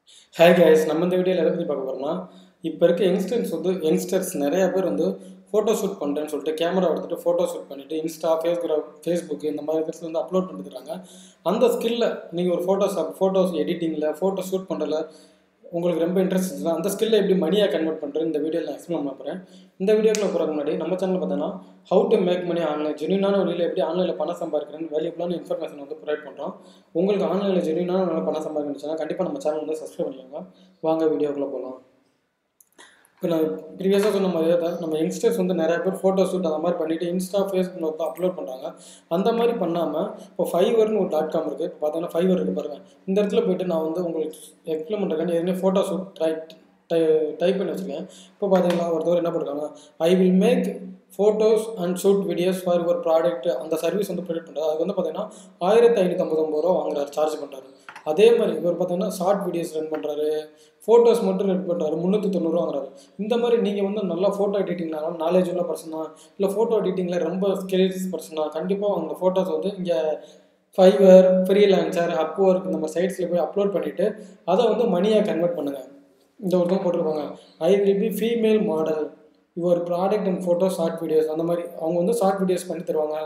hi guys நம்ம இந்த வீடியோவில் எதை பற்றி பார்க்க போகிறோம்னா இப்போ இருக்க யங்ஸ்டர்ஸ் வந்து யங்ஸ்டர்ஸ் நிறைய பேர் வந்து ஃபோட்டோ ஷூட் பண்ணுறேன்னு சொல்லிட்டு கேமரா எடுத்துகிட்டு ஃபோட்டோ ஷூட் பண்ணிவிட்டு இன்ஸ்டா ஃபேஸ்கிராஃப் ஃபேஸ்புக் இந்த மாதிரி இடத்துல வந்து அப்லோட் பண்ணிட்டுருக்காங்க அந்த ஸ்கில்ல நீங்கள் ஒரு ஃபோட்டோஸ் ஃபோட்டோஸ் எடிட்டிங்கில் ஃபோட்டோ ஷூட் பண்ணுறதுல உங்களுக்கு ரொம்ப இன்ட்ரெஸ்ட் இருந்துச்சுன்னா அந்த ஸ்கில்லை எப்படி மணியாக கன்வெர்ட் பண்ணுறது இந்த வீடியோவில் நான் எக்ஸ்பிளைன் பண்ண போகிறேன் இந்த வீடியோக்குள்ள போகிறதுக்கு முன்னாடி நம்ம சேனல் பார்த்தோன்னா how to make money online ஜென்யூனான வழியில் எப்படி ஆன்லைனில் பணம் சம்பாதிக்கிறேன்னு வேல்யூபிளான இன்ஃபர்மேஷன் வந்து ப்ரொவைட் பண்ணுறோம் உங்களுக்கு ஆன்லைனில் ஜென்யூனான நல்லா பணம் சம்பாதிக்கணுச்சுன்னா கண்டிப்பாக நம்ம சேனல் வந்து சப்ஸ்கிரைப் பண்ணிக்கோங்க வாங்க வீடியோக்குள்ளே போகலாம் இப்போ நான் ப்ரீவியஸாக சொன்ன மாதிரியே தான் நம்ம யங்ஸ்டர்ஸ் வந்து நிறைய பேர் ஃபோட்டோ ஷூட் அந்த மாதிரி பண்ணிவிட்டு இன்ஸ்டா ஃபேஸ்புக் வந்து அப்லோட் பண்ணுறாங்க அந்த மாதிரி பண்ணாமல் இப்போ ஃபைவர்னு ஒரு டாட் காம் இருக்குது இப்போ பார்த்தீங்கன்னா ஃபைவர் இருக்குது பாருங்கள் இந்த இடத்துல போயிட்டு நான் வந்து உங்களுக்கு எக்ஸ்பிளைன் பண்ணுறேன் ஏற்கனவே ஃபோட்டோ ஷூட் ட்ரை டை டைப் பண்ணி வச்சுருக்கேன் இப்போ பார்த்தீங்கன்னா ஒருத்தவர் என்ன போட்டிருக்காங்க I will make photos and shoot videos for your product அந்த சர்வீஸ் வந்து ப்ரொவைட் பண்ணுறாரு அது வந்து பார்த்தீங்கன்னா ஆயிரத்தி ஐநூற்றம்பது ரூபா வாங்குறாரு சார்ஜ் பண்ணுறாரு அதே மாதிரி இவர் பார்த்தீங்கன்னா ஷார்ட் வீடியோஸ் ரன் பண்ணுறாரு ஃபோட்டோஸ் மட்டும் ரெட் பண்ணுறாரு முந்நூற்றி தொண்ணூறுவா வாங்குறாரு இந்த மாதிரி நீங்கள் வந்து நல்லா ஃபோட்டோ எடிட்டிங்னால நாலேஜ் உள்ள பர்சனா இல்லை ஃபோட்டோ எடிட்டிங்கில் ரொம்ப ஸ்கில்ஸ் பர்சனா கண்டிப்பாக அந்த ஃபோட்டோஸ் வந்து இங்கே ஃபைவர் ஃப்ரீலான்சர் அப் ஒர்க் இந்த மாதிரி சைட்ஸில் போய் அப்லோட் பண்ணிவிட்டு அதை வந்து மணியாக கன்வெர்ட் பண்ணுங்கள் இந்த ஒருத்தவங்க போட்டிருப்பாங்க I will be female model your product and photo short videos அந்த மாதிரி அவங்க வந்து ஷார்ட் வீடியோஸ் பண்ணி தருவாங்க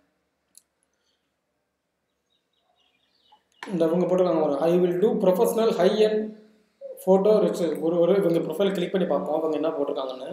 இந்த அவங்க போட்டிருக்காங்க ஒரு I will do professional high and photo rich ஒரு ஒரு இவங்க ப்ரொஃபைல் கிளிக் பண்ணி பார்ப்போம் அவங்க என்ன போட்டிருக்காங்கன்னு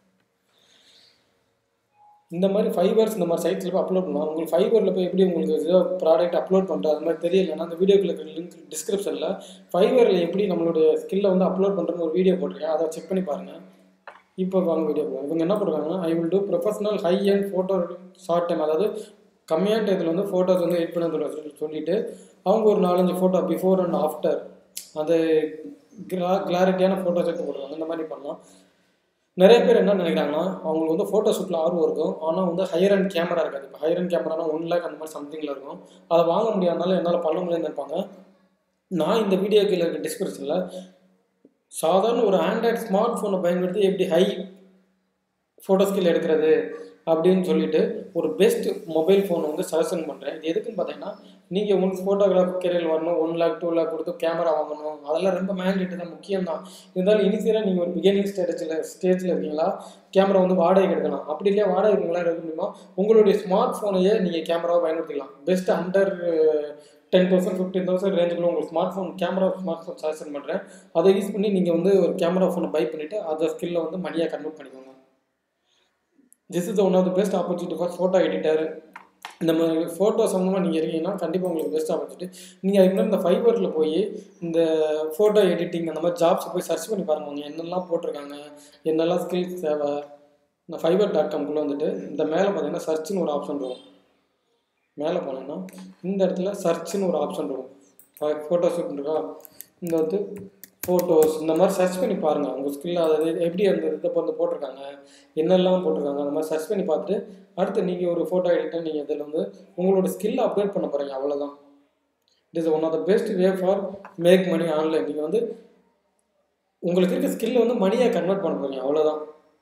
இந்த மாதிரி ஃபைவர்ஸ் இந்த மாதிரி சைட்ஸில் போய் அப்லோட் பண்ணலாம் உங்களுக்கு ஃபைவரில் போய் எப்படி உங்களுக்கு ஏதோ ப்ராடக்ட் அப்லோட் பண்ணுறது அது மாதிரி தெரியலன்னா அந்த வீடியோக்குள்ள இருக்கிற லிங்க் டிஸ்கிரிப்ஷனில் ஃபைவரில் எப்படி நம்மளுடைய ஸ்கில்லை வந்து அப்லோட் பண்ணுறதுன்னு ஒரு வீடியோ போட்டிருக்கேன் அதை செக் பண்ணி பாருங்கள் இப்போ வாங்க வீடியோ போகலாம் இவங்க என்ன பண்ணுறாங்கன்னா I will do professional high and photo short time அதாவது கம்மியான டயத்தில் வந்து ஃபோட்டோஸ் வந்து எடிட் பண்ண சொல்லிட்டு அவங்க ஒரு நாலஞ்சு ஃபோட்டோ பிஃபோர் அண்ட் ஆஃப்டர் அந்த கிளா கிளாரிட்டியான ஃபோட்டோஸ் எடுத்து போடுறாங்க இந்த மாதிரி பண்ணலாம் நிறைய பேர் என்ன நினைக்கிறாங்கன்னா அவங்களுக்கு வந்து ஃபோட்டோ ஷூட்டில் ஆர்வம் இருக்கும் ஆனால் வந்து ஹையர் அண்ட் கேமரா இருக்காது இப்போ ஹையர் அண்ட் கேமரானா ஒன் லேக் அந்த மாதிரி சம்திங்கில் இருக்கும் அதை வாங்க முடியாதனால என்னால் பண்ண முடியாதுன்னு நினைப்பாங்க நான் இந்த வீடியோ கீழே இருக்க டிஸ்கிரிப்ஷனில் சாதாரண ஒரு ஆண்ட்ராய்ட் ஸ்மார்ட் ஃபோனை பயன்படுத்தி எப்படி ஹை ஃபோட்டோ ஸ்கில் எடுக்கிறது அப்படின்னு சொல்லிட்டு ஒரு பெஸ்ட் மொபைல் ஃபோன் வந்து சஜஷன் பண்ணுறேன் இது எதுக்குன்னு பார்த்தீங்கன்னா நீங்கள் ஒன் ஃபோட்டோகிராஃபி கெரியர் வரணும் ஒன் லேக் டூ லேக் கொடுத்து கேமரா வாங்கணும் அதெல்லாம் ரொம்ப மேண்டேட்டு தான் முக்கியம் தான் இருந்தாலும் இனிஷியலாக நீங்கள் ஒரு பிகினிங் ஸ்டேஜில் ஸ்டேஜில் இருக்கீங்களா கேமரா வந்து வாடகைக்கு எடுக்கலாம் அப்படி இல்லையா வாடகை இருக்கீங்களா எடுக்க முடியுமா உங்களுடைய ஸ்மார்ட் ஃபோனையே நீங்கள் கேமராவை பயன்படுத்திக்கலாம் best under ten thousand fifteen thousand ரேஞ்சுக்குள்ள உங்களுக்கு smartphone camera smartphone suggestion பண்ணுறேன் அதை யூஸ் பண்ணி நீங்கள் வந்து ஒரு கேமரா ஃபோனை பை பண்ணிவிட்டு அதை ஸ்கில்லை வந்து மணியாக கன்வெர்ட் பண்ணிக்கோங்க this is one of the best opportunity for photo editor இந்த மாதிரி ஃபோட்டோ சம்மந்தமாக நீங்கள் இருக்கீங்கன்னா கண்டிப்பாக உங்களுக்கு பெஸ்ட் ஆப்பர்ச்சுனிட்டி நீங்கள் அதுக்கு முன்னாடி இந்த ஃபைபரில் போய் இந்த ஃபோட்டோ எடிட்டிங் அந்த மாதிரி ஜாப்ஸ் போய் சர்ச் பண்ணி பாருங்க அவங்க என்னெல்லாம் போட்டிருக்காங்க என்னெல்லாம் ஸ்கில்ஸ் தேவை இந்த ஃபைபர் டாட் காம்குள்ளே வந்துட்டு இந்த மேலே பார்த்தீங்கன்னா சர்ச்னு ஒரு ஆப்ஷன் இருக்கும் மேலே போனீங்கன்னா இந்த இடத்துல சர்ச்னு ஒரு ஆப்ஷன் இருக்கும் ஃபோட்டோ ஷூட் இருக்கா இந்த வந்து ஃபோட்டோஸ் இந்த மாதிரி சர்ச் பண்ணி பாருங்கள் உங்கள் ஸ்கில் அதாவது எப்படி அந்த இதை வந்து போட்டிருக்காங்க என்னெல்லாம் போட்டிருக்காங்க அந்த மாதிரி சர்ச் பண்ணி பார்த்துட்டு அடுத்து நீங்கள் ஒரு ஃபோட்டோ எடிட்டர் நீங்கள் இதில் வந்து உங்களோட ஸ்கில்லை அப்டேட் பண்ண போகிறீங்க அவ்வளோதான் it is one of the best way for make money online நீங்கள் வந்து உங்களுக்கு இருக்க ஸ்கில்லை வந்து மணியாக கன்வெர்ட் பண்ண போகிறீங்க அவ்வளோதான்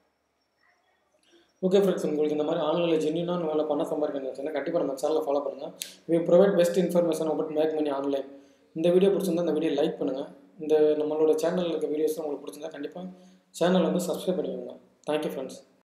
ஓகே ஃப்ரெண்ட்ஸ் உங்களுக்கு இந்த மாதிரி ஆன்லைனில் ஜென்யூனாக நல்லா பண்ண சம்பாதிக்கணும் கண்டிப்பாக நம்ம சேனலை ஃபாலோ பண்ணுங்கள் we provide best information about make money online இந்த வீடியோ பிடிச்சிருந்தா இந்த வீடியோ லைக் பண்ணுங்கள் இந்த நம்மளோட சேனலில் இருக்க வீடியோஸ் உங்களுக்கு பிடிச்சிருந்தா கண்டிப்பாக சேனல் வந்து சப்ஸ்கிரைப் பண்ணிக்கோங்க தேங்க்யூ ஃப்ரெண்ட்ஸ்